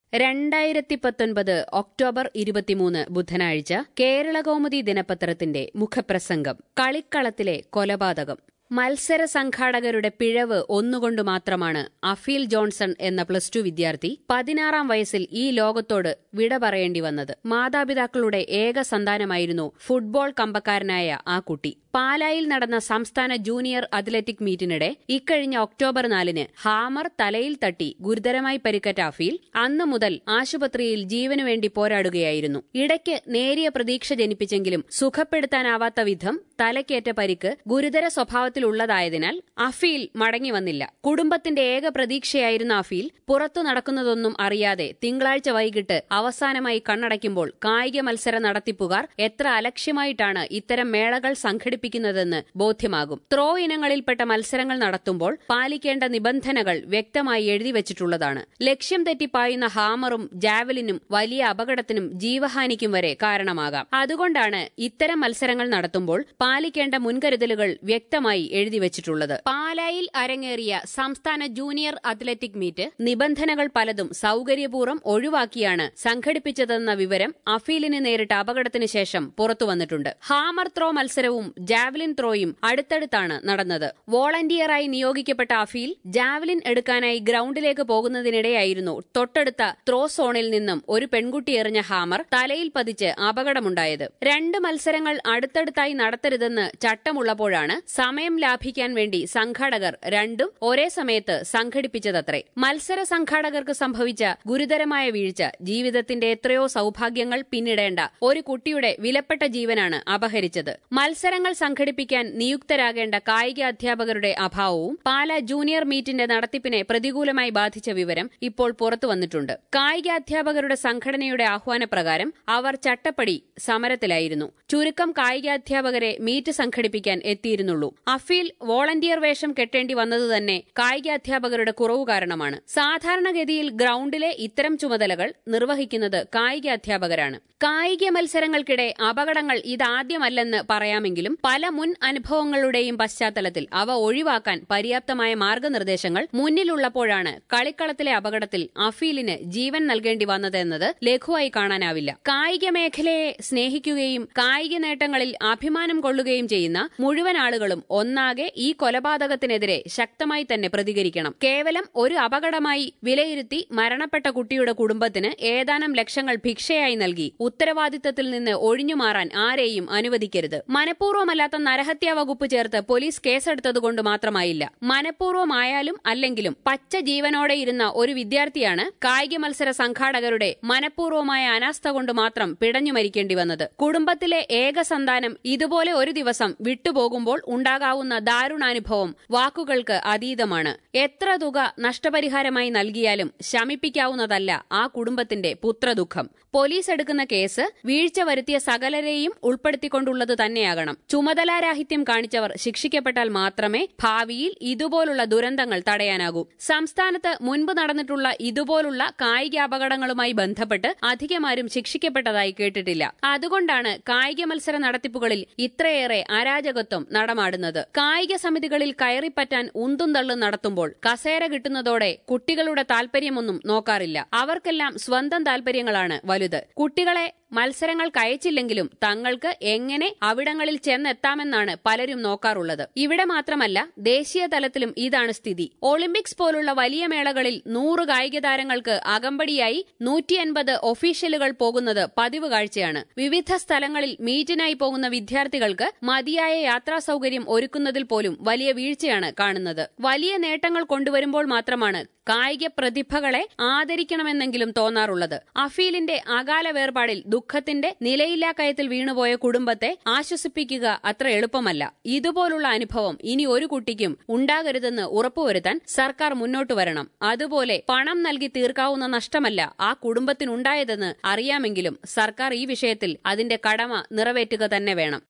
രണ്ടായിരത്തി പത്തൊൻപത് ഒക്ടോബർ ഇരുപത്തിമൂന്ന് ബുധനാഴ്ച കേരളകൗമുദി ദിനപത്രത്തിന്റെ മുഖപ്രസംഗം കളിക്കളത്തിലെ കൊലപാതകം മത്സര സംഘാടകരുടെ പിഴവ് ഒന്നുകൊണ്ട് മാത്രമാണ് അഫീൽ ജോൺസൺ എന്ന പ്ലസ് ടു വിദ്യാർത്ഥി പതിനാറാം വയസ്സിൽ ഈ ലോകത്തോട് വിട പറയേണ്ടി വന്നത് മാതാപിതാക്കളുടെ ഏക സന്താനമായിരുന്നു ഫുട്ബോൾ കമ്പക്കാരനായ ആ കുട്ടി പാലായിൽ നടന്ന സംസ്ഥാന ജൂനിയർ അത്ലറ്റിക് മീറ്റിനിടെ ഇക്കഴിഞ്ഞ ഒക്ടോബർ നാലിന് ഹാമർ തലയിൽ തട്ടി ഗുരുതരമായി പരിക്കേറ്റ അഫീൽ അന്നു മുതൽ ആശുപത്രിയിൽ ജീവനു വേണ്ടി പോരാടുകയായിരുന്നു ഇടയ്ക്ക് നേരിയ പ്രതീക്ഷ ജനിപ്പിച്ചെങ്കിലും സുഖപ്പെടുത്താനാവാത്ത വിധം തലക്കേറ്റ പരിക്ക് ഗുരുതര സ്വഭാവത്തിലുള്ളതായതിനാൽ അഫീൽ മടങ്ങി വന്നില്ല കുടുംബത്തിന്റെ ഏക പ്രതീക്ഷയായിരുന്ന അഫീൽ പുറത്തു നടക്കുന്നതൊന്നും അറിയാതെ തിങ്കളാഴ്ച വൈകിട്ട് അവസാനമായി കണ്ണടയ്ക്കുമ്പോൾ കായിക മത്സര നടത്തിപ്പുകാർ എത്ര അലക്ഷ്യമായിട്ടാണ് ഇത്തരം മേളകൾ സംഘടിപ്പിക്കുന്നതെന്ന് ബോധ്യമാകും ത്രോ ഇനങ്ങളിൽപ്പെട്ട മത്സരങ്ങൾ നടത്തുമ്പോൾ പാലിക്കേണ്ട നിബന്ധനകൾ വ്യക്തമായി എഴുതി വച്ചിട്ടുള്ളതാണ് ലക്ഷ്യം തെറ്റിപ്പായുന്ന ഹാമറും ജാവലിനും വലിയ അപകടത്തിനും ജീവഹാനിക്കും വരെ കാരണമാകാം അതുകൊണ്ടാണ് ഇത്തരം മത്സരങ്ങൾ നടത്തുമ്പോൾ പാലിക്കേണ്ട മുൻകരുതലുകൾ വ്യക്തമായി എഴുതി വച്ചിട്ടുള്ളത് പാലായിൽ അരങ്ങേറിയ സംസ്ഥാന ജൂനിയർ അത്ലറ്റിക് മീറ്റ് നിബന്ധനകൾ പലതും സൌകര്യപൂർവ്വം ഒഴിവാക്കിയാണ് സംഘടിപ്പിച്ചതെന്ന വിവരം അഫീലിന് നേരിട്ട അപകടത്തിന് ശേഷം പുറത്തുവന്നിട്ടുണ്ട് ഹാമർ ത്രോ മത്സരവും ജാവലിൻ ത്രോയും അടുത്തടുത്താണ് നടന്നത് വോളണ്ടിയറായി നിയോഗിക്കപ്പെട്ട അഫീൽ ജാവലിൻ എടുക്കാനായി ഗ്രൌണ്ടിലേക്ക് പോകുന്നതിനിടെയായിരുന്നു തൊട്ടടുത്ത ത്രോ സോണിൽ നിന്നും ഒരു പെൺകുട്ടി എറിഞ്ഞ ഹാമർ തലയിൽ പതിച്ച് അപകടമുണ്ടായത് രണ്ട് മത്സരങ്ങൾ അടുത്തടുത്തായി നടത്തരുതെന്ന് ചട്ടമുള്ളപ്പോഴാണ് സമയം ലാഭിക്കാൻ വേണ്ടി സംഘാടകർ രണ്ടും ഒരേ സമയത്ത് സംഘടിപ്പിച്ചതത്രേ മത്സര സംഘാടകർക്ക് സംഭവിച്ച ഗുരുതരമായ വീഴ്ച ജീവിതത്തിന്റെ എത്രയോ സൌഭാഗ്യങ്ങൾ പിന്നിടേണ്ട ഒരു കുട്ടിയുടെ വിലപ്പെട്ട ജീവനാണ് അപഹരിച്ചത് മത്സരങ്ങൾ സംഘടിപ്പിക്കാൻ നിയുക്തരാകേണ്ട കായിക അധ്യാപകരുടെ അഭാവവും പാല ജൂനിയർ മീറ്റിന്റെ നടത്തിപ്പിനെ പ്രതികൂലമായി ബാധിച്ച വിവരം ഇപ്പോൾ പുറത്തുവന്നിട്ടുണ്ട് കായിക അധ്യാപകരുടെ സംഘടനയുടെ ആഹ്വാനപ്രകാരം അവർ ചട്ടപ്പടി സമരത്തിലായിരുന്നു ചുരുക്കം കായികാധ്യാപകരെ മീറ്റ് സംഘടിപ്പിക്കാൻ എത്തിയിരുന്നുള്ളൂ അഫീൽ വോളണ്ടിയർ വേഷം കെട്ടേണ്ടി വന്നത് തന്നെ കായികാധ്യാപകരുടെ കുറവ് കാരണമാണ് സാധാരണഗതിയിൽ ഗ്രൌണ്ടിലെ ഇത്തരം ചുമതലകൾ നിർവഹിക്കുന്നത് കായിക അധ്യാപകരാണ് കായിക മത്സരങ്ങൾക്കിടെ അപകടങ്ങൾ ഇതാദ്യമല്ലെന്ന് പറയാമെങ്കിലും പല മുൻ അനുഭവങ്ങളുടെയും പശ്ചാത്തലത്തിൽ അവ ഒഴിവാക്കാൻ പര്യാപ്തമായ മാർഗനിർദ്ദേശങ്ങൾ മുന്നിലുള്ളപ്പോഴാണ് കളിക്കളത്തിലെ അപകടത്തിൽ അഫീലിന് ജീവൻ നൽകേണ്ടി വന്നതെന്നത് ലഘുവായി കാണാനാവില്ല കായിക മേഖലയെ സ്നേഹിക്കുകയും കായിക നേട്ടങ്ങളിൽ അഭിമാനം കൊള്ളുകയും ചെയ്യുന്ന മുഴുവൻ ആളുകളും ഒന്നാകെ ഈ കൊലപാതകത്തിനെതിരെ ശക്തമായി തന്നെ പ്രതികരിക്കണം കേവലം ഒരു അപകടമായി വിലയിരുത്തി മരണപ്പെട്ട കുട്ടിയുടെ കുടുംബത്തിന് ഏതാനും ലക്ഷങ്ങൾ ഭിക്ഷയായി നൽകി ഉത്തരവാദിത്തത്തിൽ നിന്ന് ഒഴിഞ്ഞുമാറാൻ ആരെയും അനുവദിക്കരുത് മനഃപൂർവ്വമല്ലാത്ത നരഹത്യാ വകുപ്പ് ചേർത്ത് പോലീസ് കേസെടുത്തതുകൊണ്ട് മാത്രമായില്ല മനഃപൂർവ്വമായാലും അല്ലെങ്കിലും പച്ച ജീവനോടെ ഇരുന്ന ഒരു വിദ്യാർത്ഥിയാണ് കായിക മത്സര സംഘാടകരുടെ മനഃപൂർവ്വമായ അനാസ്ഥ കൊണ്ട് മാത്രം പിടഞ്ഞു മരിക്കേണ്ടി വന്നത് കുടുംബത്തിലെ ഏക സന്താനം ഇതുപോലെ ഒരു ദിവസം വിട്ടുപോകുമ്പോൾ ഉണ്ടാകാവുന്ന ദാരുണാനുഭവം വാക്കുകൾക്ക് അതീതമാണ് എത്ര തുക നഷ്ടപരിഹാരമായി നൽകിയാലും ശമിപ്പിക്കാവുന്നതല്ല ആ കുടുംബത്തിന്റെ പുത്രദുഃഖം പോലീസ് എടുക്കുന്ന കേസ് വീഴ്ച വരുത്തിയ സകലരെയും ഉൾപ്പെടുത്തിക്കൊണ്ടുള്ളത് തന്നെയാകണം ചുമതലാരാഹിത്യം കാണിച്ചവർ ശിക്ഷിക്കപ്പെട്ടാൽ മാത്രമേ ഭാവിയിൽ ഇതുപോലുള്ള ദുരന്തങ്ങൾ തടയാനാകൂ സംസ്ഥാനത്ത് മുൻപ് നടന്നിട്ടുള്ള ഇതുപോലുള്ള കായിക അപകടങ്ങളുമായി ബന്ധപ്പെട്ട് അധികമാരും ശിക്ഷിക്കപ്പെട്ടതായി കേട്ടിട്ടില്ല അതുകൊണ്ടാണ് കായിക മത്സര നടത്തിപ്പുകളിൽ ഇത്രയേറെ അരാജകത്വം നടമാടുന്നത് കായിക സമിതികളിൽ കയറിപ്പറ്റാൻ ഉന്തും തള്ളും നടത്തുമ്പോൾ കസേര കിട്ടുന്നതോടെ കുട്ടികളുടെ താൽപര്യമൊന്നും നോക്കാറില്ല അവർക്കെല്ലാം സ്വന്തം താൽപര്യങ്ങളാണ് വലുത് കുട്ടികളെ മത്സരങ്ങൾക്ക് അയച്ചില്ലെങ്കിലും തങ്ങൾക്ക് എങ്ങനെ അവിടങ്ങളിൽ ചെന്നെത്താമെന്നാണ് പലരും നോക്കാറുള്ളത് ഇവിടെ മാത്രമല്ല ദേശീയ തലത്തിലും ഇതാണ് സ്ഥിതി ഒളിമ്പിക്സ് പോലുള്ള വലിയ മേളകളിൽ നൂറ് കായിക താരങ്ങൾക്ക് അകമ്പടിയായി നൂറ്റി അൻപത് ഒഫീഷ്യലുകൾ പോകുന്നത് പതിവ് കാഴ്ചയാണ് വിവിധ സ്ഥലങ്ങളിൽ മീറ്റിനായി പോകുന്ന വിദ്യാർത്ഥികൾക്ക് മതിയായ യാത്രാ സൌകര്യം ഒരുക്കുന്നതിൽ പോലും വലിയ വീഴ്ചയാണ് കാണുന്നത് വലിയ നേട്ടങ്ങൾ കൊണ്ടുവരുമ്പോൾ മാത്രമാണ് കായിക പ്രതിഭകളെ ആദരിക്കണമെന്നെങ്കിലും തോന്നാറുള്ളത് അഫീലിന്റെ അകാല വേർപാടിൽ ദുഃഖത്തിന്റെ നിലയില്ലാ കയത്തിൽ വീണുപോയ കുടുംബത്തെ ആശ്വസിപ്പിക്കുക അത്ര എളുപ്പമല്ല ഇതുപോലുള്ള അനുഭവം ഇനി ഒരു കുട്ടിക്കും ഉണ്ടാകരുതെന്ന് ഉറപ്പുവരുത്താൻ സർക്കാർ മുന്നോട്ടു വരണം അതുപോലെ പണം നൽകി തീർക്കാവുന്ന നഷ്ടമല്ല ആ കുടുംബത്തിനുണ്ടായതെന്ന് അറിയാമെങ്കിലും സർക്കാർ ഈ വിഷയത്തിൽ അതിന്റെ കടമ നിറവേറ്റുക തന്നെ വേണം